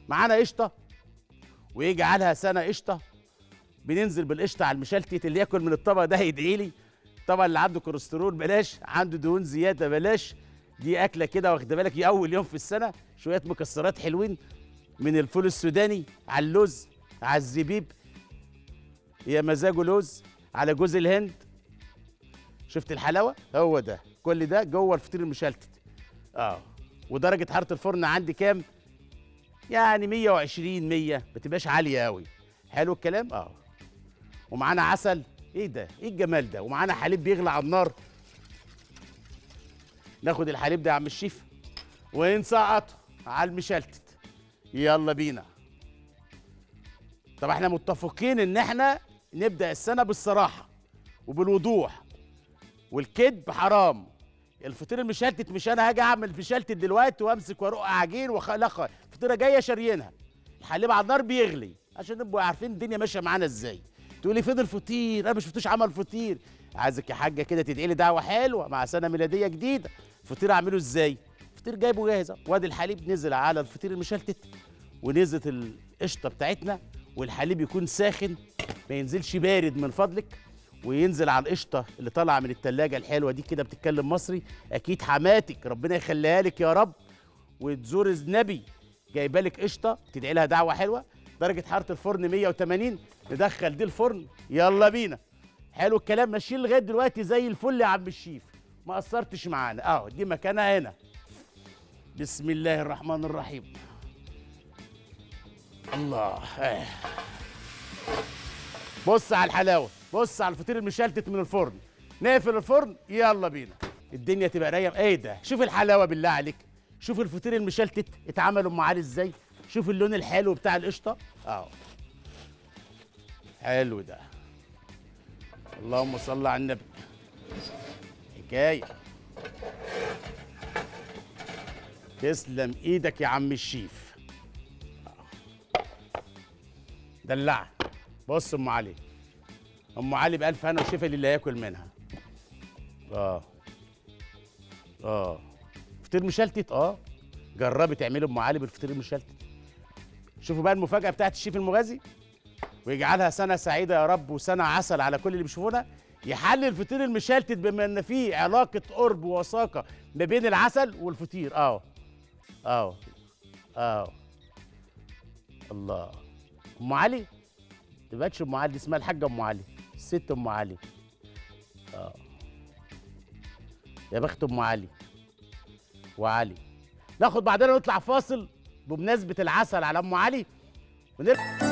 معانا قشطه ويجعلها سنه قشطه بننزل بالقشطه على المشلتت اللي ياكل من الطبق ده هيدعي لي طبعا اللي عنده كوليسترول بلاش عنده دهون زياده بلاش دي اكله كده واخده بالك دي اول يوم في السنه شويه مكسرات حلوين من الفول السوداني على اللوز على الزبيب يا مزاجه لوز على جوز الهند شفت الحلاوه هو ده كل ده جوه الفطير المشلتت اه ودرجه حراره الفرن عندي كام يعني 120 100 ما تبقاش عاليه قوي حلو الكلام اه ومعانا عسل ايه ده ايه الجمال ده ومعانا حليب بيغلى على النار ناخد الحليب ده يا عم الشيف ونسقطه على المشلتت يلا بينا طب احنا متفقين ان احنا نبدا السنه بالصراحه وبالوضوح والكذب حرام الفطير المشلتت مش انا هاجي اعمل مشلتت دلوقتي وامسك وارق عجين وخ... لا خ- الفطيره جايه شاريينها الحليب على النار بيغلي عشان نبقوا عارفين الدنيا ماشيه معانا ازاي تقولي فين الفطير انا ما شفتوش عمل فطير عايزك يا حاجه كده تدعي لي دعوه حلوه مع سنه ميلاديه جديده فطير اعمله ازاي فطير جايبه جاهز أهو. وادي الحليب نزل على الفطير المشلتت ونزلت القشطه بتاعتنا والحليب يكون ساخن ما ينزلش بارد من فضلك وينزل على القشطه اللي طالعه من التلاجة الحلوه دي كده بتتكلم مصري اكيد حماتك ربنا يخليها لك يا رب وتزور النبي جايبه لك قشطه تدعي لها دعوه حلوه درجه حراره الفرن 180 ندخل دي الفرن يلا بينا حلو الكلام ماشيين لغايه دلوقتي زي الفل يا عم الشيف ما قصرتش معانا اهو دي مكانها هنا بسم الله الرحمن الرحيم الله آه. بص على الحلاوه بص على الفطير المشلتت من الفرن نقفل الفرن يلا بينا الدنيا تبقى رايقه ايه ده شوف الحلاوه بالله عليك شوف الفطير المشلتت اتعمل ام علي ازاي شوف اللون الحلو بتاع القشطه اهو حلو ده اللهم صل على النبي حكايه تسلم ايدك يا عم الشيف دلعها بص ام علي ام علي بألف هنا وشفا للي هياكل منها اه اه فطير مشلتت اه جربي تعملي ام علي بالفطير المشلتت شوفوا بقى المفاجاه بتاعت الشيف المغازي ويجعلها سنه سعيده يا رب وسنه عسل على كل اللي بيشوفونا يحل الفطير المشلتت بما ان فيه علاقه قرب ووثاقه ما بين العسل والفطير اه اه اه الله ام علي تبقاش ام علي اسمها الحاجه ام علي الست ام علي اه يا بخت ام علي وعلي ناخد بعدين ونطلع فاصل بمناسبه العسل على ام علي ونرجع